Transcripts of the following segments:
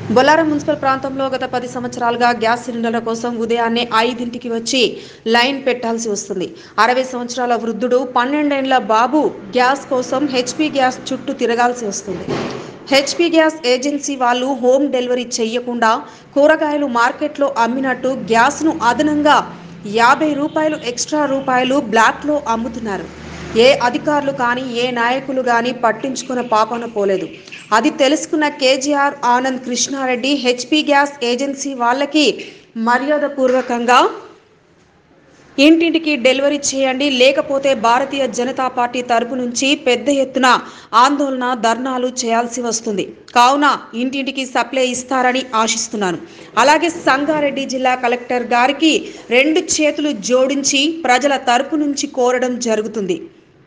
Bollaram municipal ప్రాంతంలో గత పది సంవత్సరాలుగా గ్యాస్ సిలిండర్ల కోసం ఉదయాన్నే ఐదింటికి వచ్చి లైన్ పెట్టాల్సి వస్తుంది అరవై సంవత్సరాల వృద్ధుడు పన్నెండేండ్ల బాబు గ్యాస్ కోసం హెచ్పి గ్యాస్ చుట్టూ తిరగాల్సి వస్తుంది హెచ్పి గ్యాస్ ఏజెన్సీ వాళ్ళు హోమ్ డెలివరీ చేయకుండా కూరగాయలు మార్కెట్లో అమ్మినట్టు గ్యాస్ను అదనంగా యాభై రూపాయలు ఎక్స్ట్రా రూపాయలు బ్లాక్లో అమ్ముతున్నారు ఏ అధికారులు కానీ ఏ నాయకులు కానీ పట్టించుకున్న పాపన పోలేదు అది తెలుసుకున్న KGR Anand Krishna Reddy HP gas agency వాళ్ళకి మర్యాదపూర్వకంగా ఇంటింటికి డెలివరీ చేయండి లేకపోతే భారతీయ జనతా పార్టీ తరపు నుంచి పెద్ద ఎత్తున ఆందోళన ధర్నాలు చేయాల్సి వస్తుంది కావున ఇంటింటికి సప్లై ఇస్తారని ఆశిస్తున్నాను అలాగే సంగారెడ్డి జిల్లా కలెక్టర్ గారికి రెండు చేతులు జోడించి ప్రజల తరపు నుంచి కోరడం జరుగుతుంది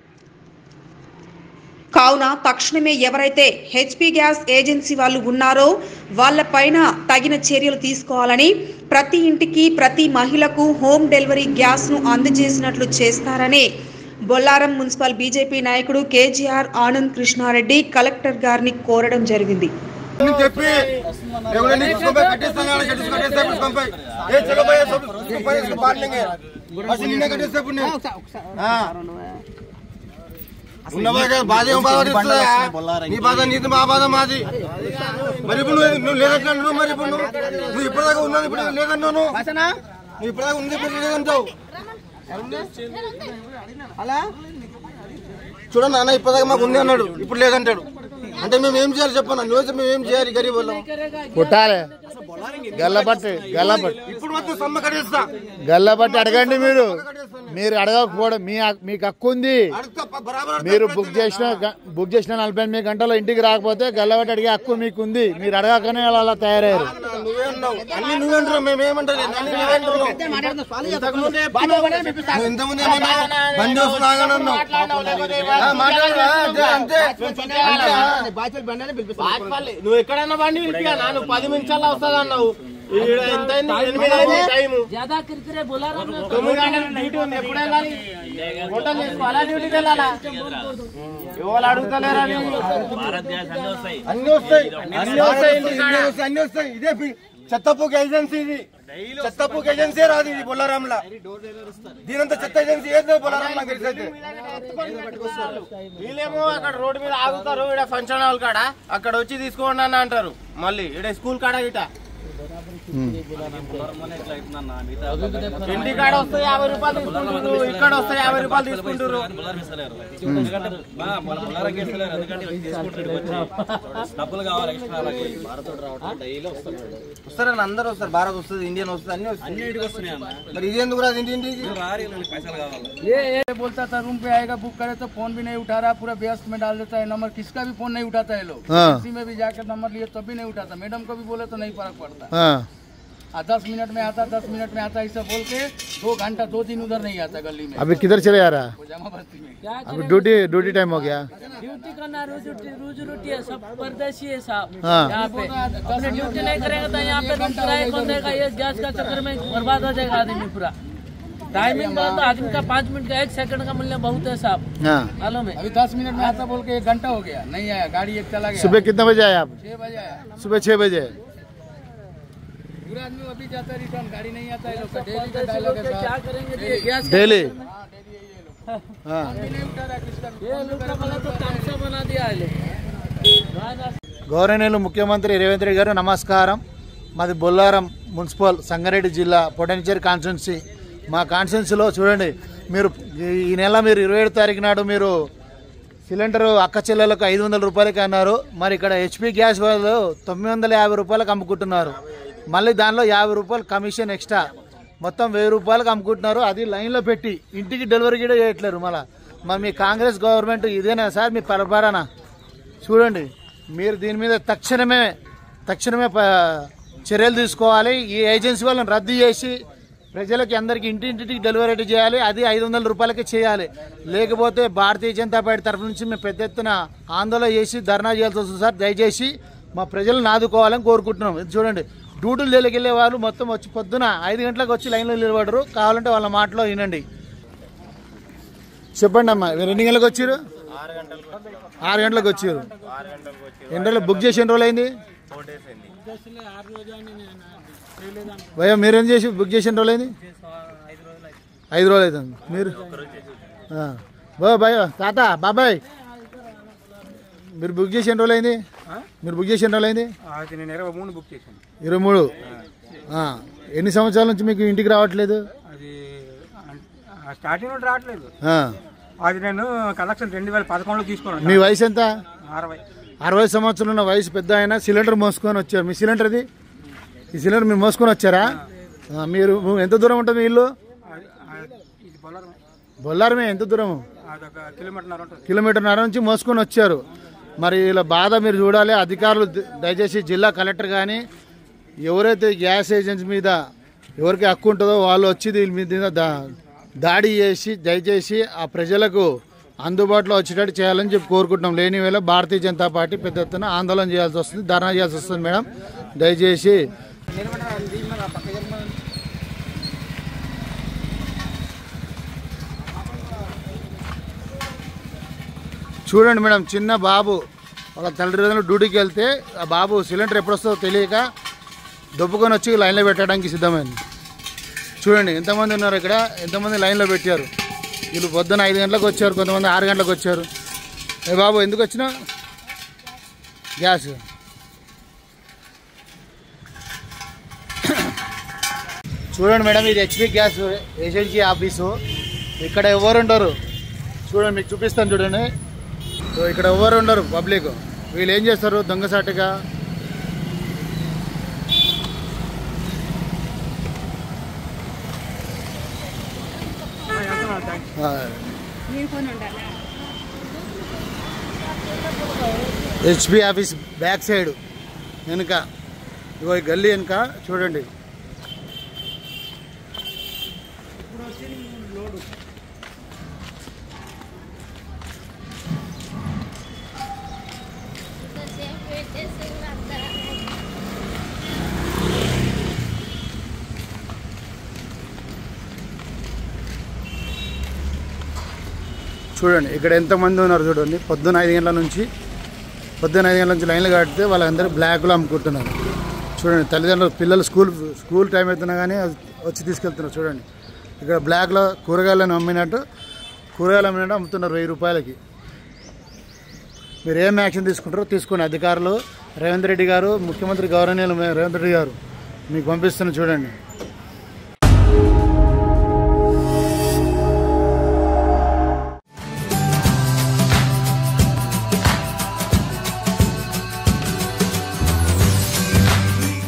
కావున తక్షణమే ఎవరైతే హెచ్పి గ్యాస్ ఏజెన్సీ వాళ్ళు ఉన్నారో వాళ్ళపైన తగిన చర్యలు తీసుకోవాలని ప్రతి ఇంటికి ప్రతి మహిళకు హోమ్ డెలివరీ గ్యాస్ను అందజేసినట్లు చేస్తారని బొల్లారం మున్సిపల్ బీజేపీ నాయకుడు కేజీఆర్ ఆనంద్ కృష్ణారెడ్డి కలెక్టర్ గారిని కోరడం జరిగింది అని చెప్పి ఎవరైనా నీకు తీసుకొని పోయి కట్టేస్తాం కానీ కట్టేసి కట్టేస్తే ఇప్పుడు తీసుకొని పోయి. ఏ చలో పోయి సబ్ తీసుకొని పోయి इसको बांट लेंगे बस इन्हीं ने कట్టేస్తే ఇప్పుడు నేను. ఆ. ఉన్న బాధ బాధ ఏం బాధ పడిస్తుందా? నీ బాధ నీది మా బాధ మాది మరి ఇప్పుడు నువ్వు నువ్వు లేదంటున్నావు మరి ఇప్పుడు నువ్వు నువ్వు ఇప్పటిదాకా ఉన్నది ఇప్పుడు లేదన్నావు నువ్వు నువ్వు ఇప్పటిదాకా ఉంది ఇప్పుడు లేదంటావు చూడండి అన్న ఇప్పటిదాకా మాకు ఉంది అన్నాడు ఇప్పుడు లేదంటాడు అంటే మేము ఏం చేయాలి చెప్పన్నా నువ్వు మేము ఏం చేయాలి గరీబ్ వాళ్ళం కొట్టాలి గల్లబట్టి గల్లబట్టి ఇప్పుడు మొత్తం సమ్మ కట్టేస్తా గల్లబట్టి అడగండి మీరు మీరు అడగకపోవడం మీ హక్కు- మీకు హక్కు ఉంది అడుగుతా ప- బరాబర్ అడుగుతా. మీరు బుక్ చేసిన గ- బుక్ చేసిన నలభై ఎనిమిది గంటల్లో ఇంటికి రాకపోతే గల్లబట్టి అడిగే హక్కు మీకు ఉంది మీరు అడగకనే వాళ్ళు అలా తయారయ్యారు నువ్వే అన్నావు అన్ని నువ్వే అంటున్నావు మేమేమంటారు అన్ని నువ్వే అంటున్నావు ఇంతకుముందే నువ్వు ఇంతకుముందే ఏమన్నావు? బండి వస్తుంది ఆగని అన్నావు ఆ, మాట్లాడు ఆ, అంతే అంతే అంతే. బాచ్పల్లి నువ్వు ఎక్కడన్నా బండి పిలిపియా నువ్వు పది నిమిషాల్లో వస్తుంది అన్నావు ఈడ ఎంత అయింది? ఎనిమిది అయింది టైము ज्यादा किरकिरे बोला रहा मैं తొమ్మిది గంటల డ్యూటీ ఉంది ఎప్పుడు వెళ్ళాలి హోటల్ చేసుకోవాలా డ్యూటీకి వెళ్ళాలా ఎవరు అడుగుతలేరా అని. అన్ని వస్తాయి అన్ని వస్తాయి అన్ని వస్తాయి అన్ని వస్తాయి ఇదే పి- చెత్తపూకి ఏజెన్సీ ఇది చెత్తపూకి ఏజెన్సీ రాదు ఇది బొల్లారాంలా దీనంత చెత్త ఏజెన్సీ ఏదో బొల్లారాం నాకు తెలిసి అయితే వీళ్ళేమో అక్కడ రోడ్డు మీద ఆగుతారు ఇక్కడ ఫంక్షన్ హాల్ కాడ అక్కడ వచ్చి తీసుకోండి అని అంటారు మళ్ళీ ఇక్కడ స్కూల్ కాడ గిట ఇంటి కాడ వస్తే యాభై రూపాయలు తీసుకుంటారు ఇక్కడ వస్తే యాభై రూపాయలు తీసుకుంటారు డబ్బులు కావాలి ఎక్స్ట్రా వాళ్ళకి వస్తారని అందరూ వస్తారు భారత్ వస్తుంది ఇండియన్ వస్తుంది అన్ని వస్తాయి అన్నిటికి వస్తున్నాయి అన్న మరి ఇది ఎందుకు రాదు ఇంటి ఇంటికి రారి పైసలు కావాలి ये ये बोलता था रूम पे आएगा बुक करे तो फोन भी नहीं उठा रहा पूरा व्यस्त में डाल देता है नंबर किसका भी फोन नहीं उठाता है लोग हाँ। किसी में भी जाकर नंबर लिए तब भी नहीं उठाता मैडम को भी बोले तो नहीं फर्क पड़ता ఆ, आ, दस मिनट में आता दस मिनट में आता ऐसा बोल के दो घंटा दो दिन उधर नहीं आता गली में अभी किधर चले जा रहा वो जमा बस्ती में क्या अभी ड्यूटी ड्यूटी टाइम हो गया ड्यूटी करना रोज रोज रोटी है सब परदेशी है साहब हाँ। यहाँ पे अपने ड्यूटी नहीं करेंगे तो यहाँ पे रूम किराए कौन देगा ये गैस का चक्कर में बर्बाद हो जाएगा आदमी पूरा टाइमिंग का तो आदमी का पाँच मिनट का एक सेकंड का मूल्य बहुत है साहब हाँ मालूम है अभी दस मिनट में आता बोल के एक घंटा हो गया नहीं आया गाड़ी एक चला गया सुबह कितने बजे आए आप छह बजे आया सुबह छह बजे पूरा आदमी अभी जाता है रिटर्न गाड़ी नहीं आता है लोग का डेली का डायलॉग है क्या साहब। करेंगे ये गैस डेली हाँ, डेली यही है लोग हाँ अभी नहीं उठा रहा किसका भी। ये लोग का मतलब तो तामसा बना दिया है लोग గౌరవనీయులు ముఖ్యమంత్రి రేవంత్ రెడ్డి గారు నమస్కారం మాది బొల్లారం మున్సిపల్ సంగారెడ్డి జిల్లా పొటెన్షియల్ కాన్స్టిట్యున్సీ మా కాన్స్టిట్యున్సీలో చూడండి మీరు ఈ- ఈ నెల మీరు ఇరవై ఏడు తారీఖు నాడు మీరు సిలిండర్ అక్క చెల్లెలకు ఐదు వందల రూపాయలకి అన్నారు మరి ఇక్కడ హెచ్పి గ్యాస్ వాళ్ళు తొమ్మిది వందల యాభై రూపాయలకు అమ్ముకుంటున్నారు మళ్ళీ దానిలో యాభై రూపాయలు కమిషన్ ఎక్స్ట్రా మొత్తం వెయ్యి రూపాయలకు అమ్ముకుంటున్నారు అది లైన్లో పెట్టి ఇంటికి డెలివరీ కూడా చేయట్లేరు మళ్ళీ మరి మీ కాంగ్రెస్ గవర్నమెంట్ ఇదేనా సార్ మీ పరపరానా చూడండి మీరు దీని మీద తక్షణమే తక్షణమే ప- చర్యలు తీసుకోవాలి ఈ ఏజెన్సీ వాళ్ళని రద్దు చేసి ప్రజలకి అందరికి ఇంటింటికి డెలివరీ చేయాలి అది ఐదు వందల రూపాయలకి చేయాలి లేకపోతే భారతీయ జనతా పార్టీ తరఫు నుంచి మేము పెద్ద ఎత్తున ఆందోళన చేసి ధర్నా చేయాల్సి వస్తుంది సార్ దయచేసి మా ప్రజలను ఆదుకోవాలని కోరుకుంటున్నాం ఇది చూడండి డ్యూటీలు వెళ్ళే వాళ్ళు మొత్తం వచ్చి పొద్దున ఐదు గంటలకు వచ్చి లైన్లో నిలబడరు కావాలంటే వాళ్ళ మాటలో వినండి చెప్పండి అమ్మా మీరు ఎన్ని గంటలకు వచ్చారు ఆరు గంటలకు వచ్చారు ఎన్ని రోజులు బుక్ చేసి ఎన్ని రోజులు అయింది భయ్యా మీరేం చేసి బుక్ చేసిన రోజులైంది ఐదు రోజులు అవుతుంది మీరు ఆ. బో భయ తాత బాబాయ్ మీరు బుక్ చేసిన రోజులైంది మీరు బుక్ చేసిన రోజులైంది అది నేను ఇరవై మూడు బుక్ చేశాను ఇరవై మూడు ఆ. ఎన్ని సంవత్సరాల నుంచి మీకు ఇంటికి రావట్లేదు అది ఆ స్టార్టింగ్ నుండి రావట్లేదు ఆ. అది నేను కలెక్షన్ రెండు వేల పదకొండులో మీ తీసుకున్నాను వయసు ఎంత అరవై అరవై సంవత్సరాలు ఉన్న వయసు పెద్ద ఆయన సిలిండర్ మోసుకొని వచ్చారు మీ సిలిండర్ ఇది ఈ సిలిండర్ మీరు మోసుకొని వచ్చారా ఆ, మీరు ఎంత దూరం ఉంటుంది మీ ఇల్లు అది ఆ, ఇది బొల్లరం బొల్లారమే ఎంత దూరం అదొక కిలోమీటర్ ఉంటుంది కిలోమీటర్న్నర నుంచి మోసుకొని వచ్చారు మరి ఇలా బాధ మీరు చూడాలి అధికారులు ద- దయచేసి జిల్లా కలెక్టర్ కానీ ఎవరైతే గ్యాస్ ఏజెన్సీ మీద ఎవరికి హక్కు ఉంటుందో వాళ్ళు వచ్చి దీని మీద దా దాడి చేసి దయచేసి ఆ ప్రజలకు అందుబాటులో వచ్చేటట్టు చేయాలని చెప్పి కోరుకుంటున్నాం లేని వేళ భారతీయ జనతా పార్టీ పెద్ద ఎత్తున ఆందోళన చేయాల్సి వస్తుంది ధర్నా చేయాల్సి వస్తుంది మేడం దయచేసి చూడండి మేడం చిన్న బాబు వాళ్ళ తల్లిదండ్రులు డ్యూటీకి వెళ్తే ఆ బాబు సిలిండర్ ఎప్పుడు వస్తుందో తెలియక దొబ్బుకొని వచ్చి లైన్లో పెట్టడానికి సిద్ధమైంది చూడండి ఎంతమంది ఉన్నారు ఇక్కడ ఎంతమంది లైన్లో పెట్టారు వీళ్ళు పొద్దున్న ఐదు గంటలకు వచ్చారు కొంతమంది ఆరు గంటలకు వచ్చారు ఏ బాబు ఎందుకు వచ్చినా గ్యాస్ చూడండి మేడం ఇది హెచ్పి గ్యాస్ ఏజెన్సీ ఆఫీసు ఇక్కడ ఎవరు ఉండరు చూడండి మీకు చూపిస్తాను చూడండి సో ఇక్కడ ఎవరు ఉండరు పబ్లిక్ వీళ్ళు ఏం చేస్తారు దొంగసాటుగా హెచ్పి ఆఫీస్ బ్యాక్ సైడ్ వెనుక ఇగో ఈ గల్లీ వెనుక చూడండి చూడండి ఇక్కడ ఎంతమంది ఉన్నారు చూడండి పొద్దున్న ఐదు గంటల నుంచి పొద్దున్న ఐదు గంటల నుంచి లైన్లు కడితే వాళ్ళందరూ బ్లాక్లో అమ్ముకుంటున్నారు చూడండి తల్లిదండ్రులు పిల్లలు స్కూల్ స్కూల్ టైం అవుతున్నా కానీ అది వచ్చి తీసుకెళ్తున్నారు చూడండి ఇక్కడ బ్లాక్లో కూరగాయలను అమ్మినట్టు కూరగాయలు అమ్మినట్టు అమ్ముతున్నారు వెయ్యి రూపాయలకి మీరు ఏం యాక్షన్ తీసుకుంటారో తీసుకోండి అధికారులు రేవంత్ రెడ్డి గారు ముఖ్యమంత్రి గౌరవనీయులు రేవంత్ రెడ్డి గారు మీకు పంపిస్తున్న చూడండి